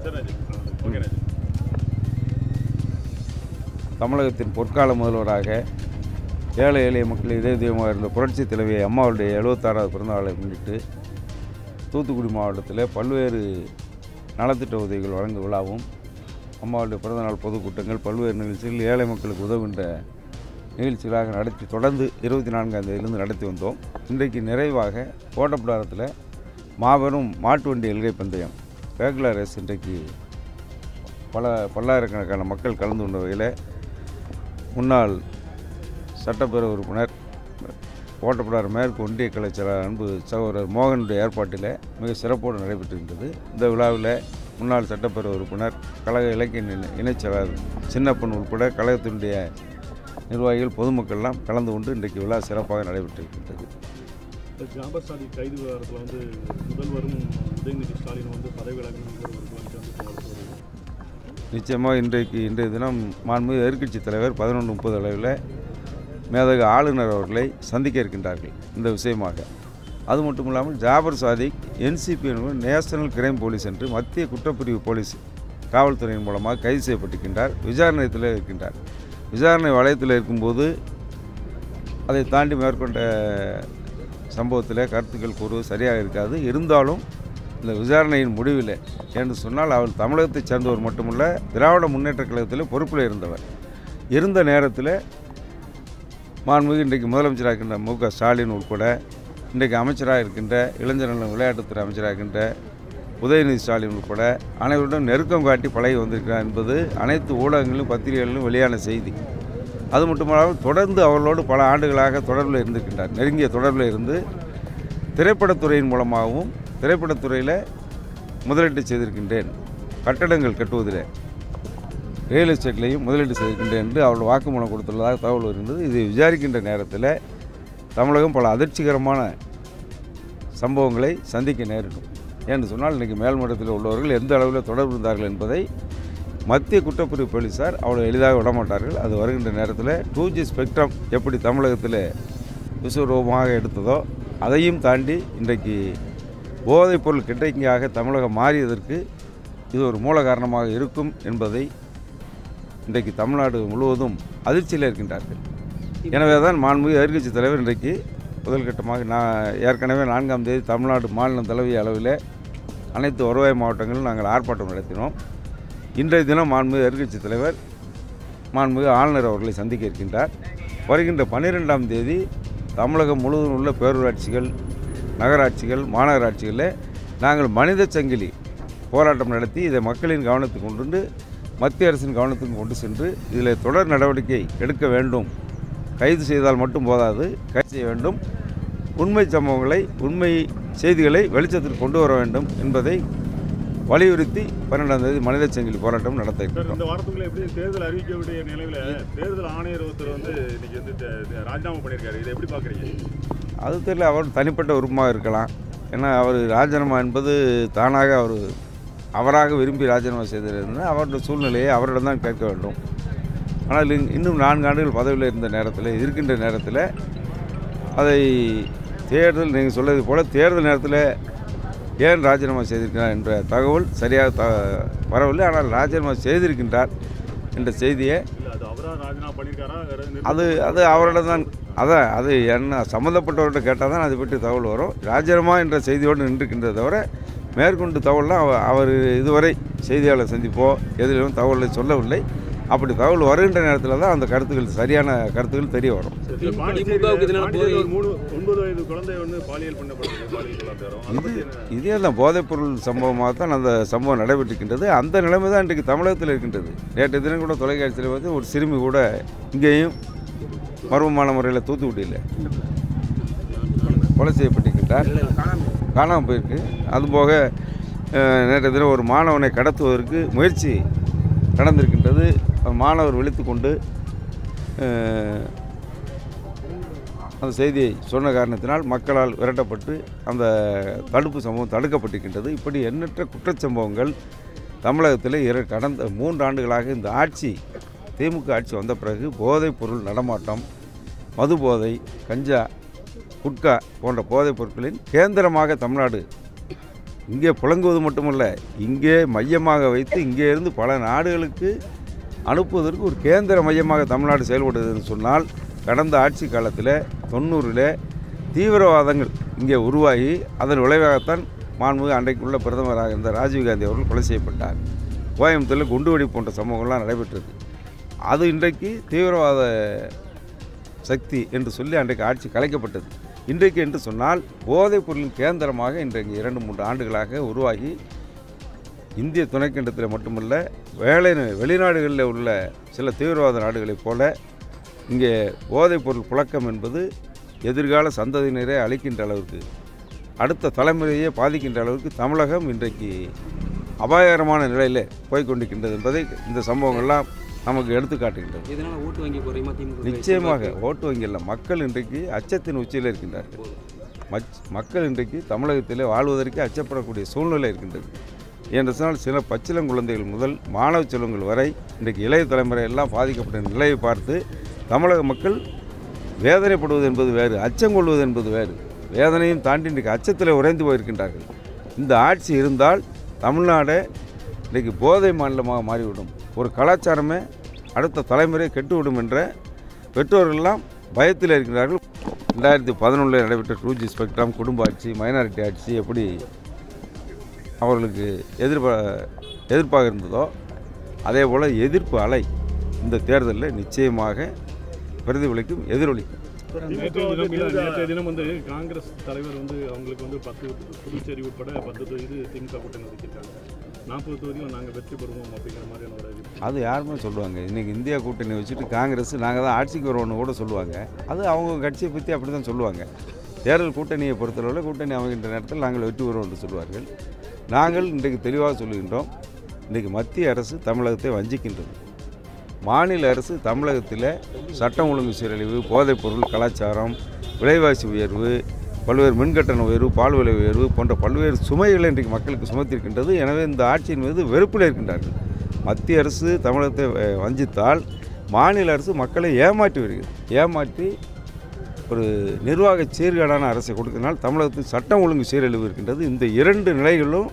தமிழகத்தின் பொற்கால முதல்வராக ஏழை எளிய மக்கள் இதய தெய்வமாக இருந்த புரட்சி தலைவி அம்மாவுடைய எழுபத்தாறாவது பிறந்தநாளை முன்னிட்டு தூத்துக்குடி மாவட்டத்தில் பல்வேறு நலத்திட்ட உதவிகள் வழங்கும் விழாவும் அம்மாவுடைய பிறந்தநாள் பொதுக்கூட்டங்கள் பல்வேறு நிகழ்ச்சிகள் ஏழை மக்களுக்கு உதவுகின்ற நிகழ்ச்சிகளாக நடத்தி தொடர்ந்து இருபத்தி நான்காம் தேதியிலிருந்து நடத்தி வந்தோம் இன்றைக்கு நிறைவாக கோட்டப்படாரத்தில் மாபெரும் மாட்டு வண்டி எல்கை பந்தயம் ரேகுலர் ரேஸ் இன்றைக்கு பல பல்லாயிரக்கணக்கான மக்கள் கலந்து கொண்ட வகையில் முன்னாள் சட்டப்பேரவை உறுப்பினர் ஓட்டப்படார் மேற்கு ஒன்றிய கலைச்சலாளர் அன்பு சகோதரர் மோகனுடைய ஏற்பாட்டில் மிக சிறப்போடு நடைபெற்றிருந்தது இந்த விழாவில் முன்னாள் சட்டப்பேரவை உறுப்பினர் கழக இலக்கிய இணை- இணைச் செயலாளர் சின்னப்பன் உட்பட கழகத்தினுடைய நிர்வாகிகள் பொதுமக்கள்லாம் கலந்து கொண்டு இன்றைக்கு விழா சிறப்பாக நடைபெற்றிருக்கின்றது இந்த ஜாபர் சாதி கைது விவகாரத்தில் வந்து முதல்வரும் உதயநிதி ஸ்டாலின் வந்து பதவி விலகணுங்கிற ஒரு கோரிக்கை வந்து இப்போ வளர்த்து வருது நிச்சயமாக இன்றைக்கு இன்றைய தினம் மாண்புமிகு எதிர்க்கட்சி தலைவர் பதினொன்று முப்பது அளவில் மேதகு ஆளுநர் அவர்களை சந்திக்க இருக்கின்றார்கள் இந்த விஷயமாக அது மட்டும் இல்லாமல் ஜாபர் சாதிக் என்சிபி என்பவர் நேஷனல் கிரைம் போலீஸ் என்று மத்திய குற்றப்பிரிவு போலீஸ் காவல்துறையின் மூலமாக கைது செய்யப்பட்டிருக்கின்றார் விசாரணையத்தில் இருக்கின்றார் விசாரணை வளையத்தில் இருக்கும்போது அதை தாண்டி மேற்கொண்ட சம்பவத்தில் கருத்துக்கள் கூறுவது சரியாக இருக்காது இருந்தாலும் இந்த விசாரணையின் முடிவில் என்று சொன்னால் அவர் தமிழகத்தைச் சேர்ந்தவர் மட்டுமல்ல திராவிட முன்னேற்றக் கழகத்தில் பொறுப்பில் இருந்தவர் இருந்த நேரத்தில் மாண்புமிகு இன்றைக்கு முதலமைச்சராக இருக்கின்ற மு க ஸ்டாலின் உட்பட இன்றைக்கு அமைச்சராக இருக்கின்ற இளைஞர் நலன் விளையாட்டுத்துறை அமைச்சராக இருக்கின்ற உதயநிதி ஸ்டாலின் உட்பட அனைவருடன் நெருக்கம் காட்டி பழகி வந்திருக்கிறார் என்பது அனைத்து ஊடகங்களிலும் பத்திரிகைகளிலும் வெளியான செய்தி அது மட்டுமல்லாமல் தொடர்ந்து அவர்களோடு பல ஆண்டுகளாக தொடர்பில் இருந்திருக்கின்றார் நெருங்கிய தொடர்பில் இருந்து திரைப்படத்துறையின் மூலமாகவும் திரைப்படத்துறையில் முதலீட்டு செய்திருக்கின்றேன் கட்டடங்கள் கட்டுவதில் ரியல் எஸ்டேட்லேயும் முதலீடு செய்திருக்கின்றேன் என்று அவர்கள் வாக்குமூலம் கொடுத்துள்ளதாக தகவல் வருகின்றது இதை விசாரிக்கின்ற நேரத்தில் தமிழகம் பல அதிர்ச்சிகரமான சம்பவங்களை சந்திக்க நேரிடும் ஏன்னு சொன்னால் இன்றைக்கி மேல்மட்டத்தில் உள்ளவர்கள் எந்த அளவில் தொடர்பு இருந்தார்கள் என்பதை மத்திய குற்றப்பிரிவு போலீஸார் அவ்வளோ எளிதாக விடமாட்டார்கள் அது வருகின்ற நேரத்தில் டூ ஜி ஸ்பெக்ட்ரம் எப்படி தமிழகத்தில் விஸ்வரூபமாக எடுத்ததோ அதையும் தாண்டி இன்றைக்கு போதைப்பொருள் கிட்டைக்காக தமிழகம் மாறியதற்கு இது ஒரு மூல காரணமாக இருக்கும் என்பதை இன்றைக்கு தமிழ்நாடு முழுவதும் அதிர்ச்சியில் இருக்கின்றார்கள் எனவே தான் மாண்புமிகு எதிர்க்கட்சி தலைவர் இன்றைக்கு முதல் கட்டமாக நான் ஏற்கனவே நான்காம் தேதி தமிழ்நாடு மாநில தலைவி அளவில் அனைத்து வருவாய் மாவட்டங்களிலும் நாங்கள் ஆர்ப்பாட்டம் நடத்தினோம் இன்றைய தினம் மாண்புமிகு எதிர்க்கட்சி தலைவர் மாண்புமிகு ஆளுநர் அவர்களை சந்திக்க இருக்கின்றார் வருகின்ற பன்னிரெண்டாம் தேதி தமிழகம் முழுவதும் உள்ள பேரூராட்சிகள் நகராட்சிகள் மாநகராட்சிகளில் நாங்கள் மனித சங்கிலி போராட்டம் நடத்தி இதை மக்களின் கவனத்துக்கு கொண்டு வந்து மத்திய அரசின் கவனத்துக்கு கொண்டு சென்று இதில் தொடர் நடவடிக்கை எடுக்க வேண்டும் கைது செய்தால் மட்டும் போதாது கைது செய்ய வேண்டும் உண்மை சம்பவங்களை உண்மை செய்திகளை வெளிச்சத்திற்கு கொண்டு வர வேண்டும் என்பதை வலியுறுத்தி பன்னெண்டாம் தேதி மனித சங்கிலி போராட்டம் நடத்த சார் இருக்கிறோம் இந்த வாரத்துக்குள்ள எப்படி தேர்தல் அறிவிக்க வேண்டிய நிலையில தேர்தல் ஆணையர் ஒருத்தர் வந்து இன்னைக்கு வந்து தே- தே- ராஜினாமா பண்ணியிருக்காரு இதை எப்படி பார்க்குறீங்க அது தெரியல அவர் தனிப்பட்ட விருப்பமாக இருக்கலாம் ஏன்னா அவர் ராஜினாமா என்பது தானாக அவர் அவராக விரும்பி ராஜினாமா செய்திருந்தால் அவருடைய சூழ்நிலையை அவரிடம் தான் கேட்க வேண்டும் ஆனால் இன்- இன்னும் நான்கு ஆண்டுகள் பதவியில் இருந்த நேரத்தில் இருக்கின்ற நேரத்தில் அதை தேர்தல் நீங்கள் சொல்வது போல் தேர்தல் நேரத்தில் ஏன் ராஜினாமா செய்திருக்கிறார் என்ற தகவல் சரியாக த வரவில்லை ஆனால் ராஜினாமா செய்திருக்கின்றார் என்ற செய்தியை இல்லை அது அவரா ராஜினாமா பண்ணியிருக்காரா வேற எதுவும் அது அது அவரிடம் தான் அதான் அது என்ன சம்மந்தப்பட்டவர்கிட்ட கேட்டால் தான் அதை பற்றி தகவல் வரும் ராஜினாமா என்ற செய்தியோடு நின்றுக்கின்றதை தவிர மேற்கொண்டு தகவல்லாம் அவ- அவர் இதுவரை செய்தியாளர் சந்திப்போ எதிலும் தகவலை சொல்லவில்லை அப்படி தகவல் வருகின்ற நேரத்தில் தான் அந்த கருத்துக்கள் சரியான கருத்துக்கள் தெரிய வரும் இல்ல, பாண்டிச்சேரியில- பாண்டிச்சேரியில ஒரு மூணு ஒன்பது வயது குழந்தை வந்து பாலியல் பண்ணப்படுது பாலியல் கலாச்சாரம் அதை பத்தி என்ன இதே தான் போதைப்பொருள் சம்பவமாக தான் அந்த சம்பவம் நடைபெற்றிருக்கின்றது அந்த நிலைமை தான் இன்றைக்கு தமிழகத்தில் இருக்கின்றது நேற்று தினம் கூட தொலைக்காட்சியில் வந்து ஒரு சிறுமி கூட இங்கேயும் மர்மமான முறையில் தூத்துக்குடியில் கொலை செய்யப்பட்டிருக்கின்றார் காணாமல் போயிருக்கு அதுபோக அஹ், நேற்று தினம் ஒரு மாணவனை கடத்துவதற்கு முயற்சி நடந்திருக்கின்றது அந்த மாணவர் விழித்து கொண்டு அஹ், அந்த செய்தியை சொன்ன காரணத்தினால் மக்களால் விரட்டப்பட்டு அந்த தடுப்பு சம்பவம் தடுக்கப்பட்டிருக்கின்றது இப்படி எண்ணற்ற குற்றச்சம்பவங்கள் தமிழகத்தில் இரு கடந்த மூன்று ஆண்டுகளாக இந்த ஆட்சி திமுக ஆட்சி வந்த பிறகு போதைப் பொருள் நடமாட்டம் மது போதை கஞ்சா குட்கா போன்ற போதைப் பொருட்களின் கேந்திரமாக தமிழ்நாடு இங்கே புழங்குவது மட்டுமல்ல இங்கே மையமாக வைத்து இங்கே இருந்து பல நாடுகளுக்கு அனுப்புவதற்கு ஒரு கேந்திர மையமாக தமிழ்நாடு செயல்படுதுன்னு சொன்னால் கடந்த ஆட்சி காலத்தில் தொண்ணூறில் தீவிரவாதங்கள் இங்கே உருவாகி அதன் விளைவாகத்தான் மாண்புமிகு அன்றைக்குள்ள பிரதமராக இருந்த ராஜீவ்காந்தி அவர்கள் கொலை செய்யப்பட்டார் கோயம்புத்தூரில் குண்டுவெடி போன்ற சம்பவங்கள்லாம் நடைபெற்றது அது இன்றைக்கு தீவிரவாத சக்தி என்று சொல்லி அன்றைக்கு ஆட்சி கலைக்கப்பட்டது இன்றைக்கு என்று சொன்னால் போதைப் பொருளின் கேந்திரமாக இன்றைக்கு இரண்டு மூன்று ஆண்டுகளாக உருவாகி இந்திய துணைக்கண்டத்தில் மட்டுமல்ல வேலை வெளிநாடுகளில் உள்ள சில தீவிரவாத நாடுகளைப் போல இங்கே போதைப் பொருள் புழக்கம் என்பது எதிர்கால சந்ததியினரை அழிக்கின்ற அளவுக்கு அடுத்த தலைமுறையே பாதிக்கின்ற அளவுக்கு தமிழகம் இன்றைக்கு அபாயகரமான நிலையில் போய்க்கொண்டிருக்கின்றது என்பதை இந்த சம்பவங்கள்லாம் நமக்கு எடுத்துக்காட்டுகின்றது இதனால ஓட்டு வங்கி குறையுமா திமுக நிச்சயமாக ஓட்டு வங்கியில் மக்கள் இன்றைக்கு அச்சத்தின் உச்சியில் இருக்கின்றார்கள் மச் மக்கள் இன்றைக்கு தமிழகத்திலே வாழ்வதற்கு அச்சப்படக்கூடிய சூழ்நிலை இருக்கின்றது என்று சொன்னால் சில பச்சிளங்குழந்தைகள் முதல் மாணவ செல்வங்கள் வரை இன்றைக்கு இளைய தலைமுறை எல்லாம் பாதிக்கப்பட்ட நிலையை பார்த்து தமிழக மக்கள் வேதனைப்படுவது என்பது வேறு அச்சம் கொள்வது என்பது வேறு வேதனையும் தாண்டி இன்றைக்கு அச்சத்தில் உறைந்து போயிருக்கின்றார்கள் இந்த ஆட்சி இருந்தால் தமிழ்நாடு இன்றைக்கு போதை மாநிலமாக மாறிவிடும் ஒரு கலாச்சாரமே அடுத்த தலைமுறை கெட்டுவிடும் என்ற பெற்றோர்கள்லாம் பயத்தில் இருக்கிறார்கள் ரெண்டாயிரத்தி பதினொன்றில் நடைபெற்ற டூ ஜி ஸ்பெக்ட்ரம் குடும்ப ஆட்சி மைனாரிட்டி ஆட்சி எப்படி அவர்களுக்கு எதிர்பா எதிர்ப்பாக இருந்ததோ அதே போல் எதிர்ப்பு அலை இந்த தேர்தலில் நிச்சயமாக பிரதிபலிக்கும் எதிரொலிக்கும் நேற்றைய தினம் இல்ல, நேற்றைய தினம் வந்து காங்கிரஸ் தலைவர் வந்து அவங்களுக்கு வந்து பத்து புதுச்சேரி உட்பட பத்து தொகுதி திமுக கூட்டணி ஒதுக்கியிருக்காங்க நாற்பது தொகுதியில் நாங்கள் வெற்றி பெறுவோம் அப்படிங்கிற மாதிரியான ஒரு இது அது யாருமே சொல்லுவாங்க இன்றைக்கி இந்தியா கூட்டணி வச்சுட்டு காங்கிரஸ் நாங்கள் தான் ஆட்சிக்கு வருவோம்னு கூட சொல்லுவாங்க அது அவங்க கட்சியை பற்றி அப்படி தான் சொல்லுவாங்க தேர்தல் கூட்டணியை பொறுத்தளவில் கூட்டணி அமைகின்ற நேரத்தில் நாங்கள் வெற்றி பெறுவோம் என்று சொல்வார்கள் நாங்கள் இன்றைக்கு தெளிவாக சொல்லுகின்றோம் இன்றைக்கு மத்திய அரசு தமிழகத்தை வஞ்சிக்கின்றது மாநில அரசு தமிழகத்தில் சட்டம் ஒழுங்கு சீரழிவு போதைப்பொருள் கலாச்சாரம் விலைவாசி உயர்வு பல்வேறு மின்கட்டண உயர்வு பால் விலை உயர்வு போன்ற பல்வேறு சுமைகளை இன்றைக்கு மக்களுக்கு சுமத்தியிருக்கின்றது எனவே இந்த ஆட்சியின் மீது வெறுப்பில் இருக்கின்றார்கள் மத்திய அரசு தமிழகத்தை அஹ், வஞ்சித்தால் மாநில அரசு மக்களை ஏமாற்றி வருகிறது ஏமாற்றி ஒரு நிர்வாக சீர்கேடான அரசை கொடுக்கறனால் தமிழகத்தில் சட்டம் ஒழுங்கு சீரழிவு இருக்கின்றது இந்த இரண்டு நிலைகளும்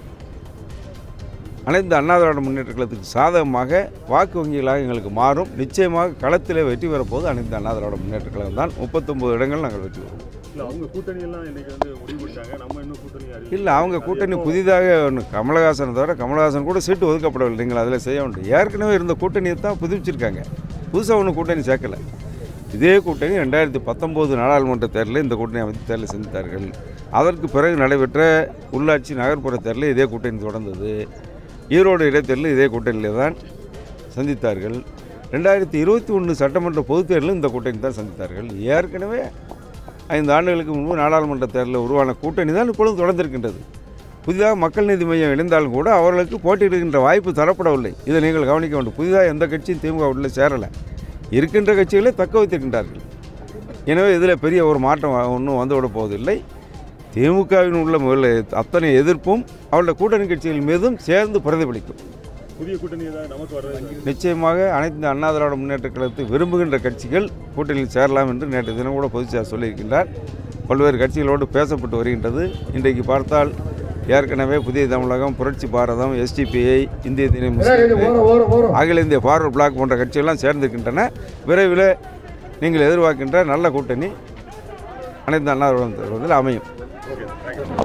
அனைத்து அண்ணா திராவிட முன்னேற்ற கழகத்துக்கு சாதகமாக வாக்கு வங்கிகளாக எங்களுக்கு மாறும் நிச்சயமாக களத்திலே வெற்றி பெறப்போது அனைத்து அண்ணா திராவிட முன்னேற்ற கழகம் தான் முப்பத்தொம்பது இடங்கள் நாங்கள் வெற்றி பெறுவோம் இல்லை அவங்க கூட்டணி எல்லாம் இன்னைக்கு வந்து முடிவு பண்ணிட்டாங்க நம்ம இன்னும் கூட்டணி அறிவிக்கல. இல்லை அவங்க கூட்டணி புதிதாக ஒன்று கமலஹாசனை தவிர கமலஹாசன் கூட சீட்டு ஒதுக்கப்படவில்லை நீங்கள் அதில் செய்ய வேண்டும் ஏற்கனவே இருந்த கூட்டணியை தான் புதுப்பிச்சிருக்காங்க புதுசாக ஒன்றும் கூட்டணி சேர்க்கலை இதே கூட்டணி ரெண்டாயிரத்தி பத்தொம்போது நாடாளுமன்ற தேர்தலில் இந்த கூட்டணி அமைத்து தேர்தல் சந்தித்தார்கள் அதற்கு பிறகு நடைபெற்ற உள்ளாட்சி நகர்ப்புற தேர்தலில் இதே கூட்டணி தொடர்ந்தது ஈரோடு இடைத்தேர்தலில் இதே கூட்டணியில் தான் சந்தித்தார்கள் ரெண்டாயிரத்தி இருபத்தி ஒன்று சட்டமன்ற பொதுத் தேர்தலில் இந்த கூட்டணி தான் சந்தித்தார்கள் ஏற்கனவே ஐந்து ஆண்டுகளுக்கு முன்பு நாடாளுமன்ற தேர்தலில் உருவான கூட்டணி தான் இப்பொழுது தொடர்ந்திருக்கின்றது புதிதாக மக்கள் நீதி மையம் இணைந்தாலும் கூட அவர்களுக்கு போட்டியிடுகின்ற வாய்ப்பு தரப்படவில்லை இதை நீங்கள் கவனிக்க வேண்டும் புதிதாக எந்த கட்சியும் திமுக உள்ள சேரலை இருக்கின்ற கட்சிகளை தக்க வைத்திருக்கின்றார்கள் எனவே இதில் பெரிய ஒரு மாற்றம் ஒன்றும் வந்துவிட போவதில்லை திமுகவின் உள்ள முதல்ல அத்தனை எதிர்ப்பும் அவருடைய கூட்டணி கட்சிகள் மீதும் சேர்ந்து பிரதிபலிக்கும் புதிய கூட்டணி ஏதாவது நமக்கு வர்றது நிச்சயமாக அனைத்து அண்ணா திராவிட முன்னேற்ற கழகத்தை விரும்புகின்ற கட்சிகள் கூட்டணியில் சேரலாம் என்று நேற்று தினம் கூட பொதுச்செயலாளர் சொல்லியிருக்கின்றார் பல்வேறு கட்சிகளோடு பேசப்பட்டு வருகின்றது இன்றைக்கு பார்த்தால் ஏற்கனவே புதிய தமிழகம் புரட்சி பாரதம் எஸ்டிபிஐ இந்திய தினம் அகில இந்திய ஃபார்வர்ட் பிளாக் போன்ற கட்சிகள்லாம் சேர்ந்திருக்கின்றன விரைவில் நீங்கள் எதிர்பார்க்கின்ற நல்ல கூட்டணி அனைத்து அண்ணா திராவிட அமையும் ஓகே தேங்க்யூ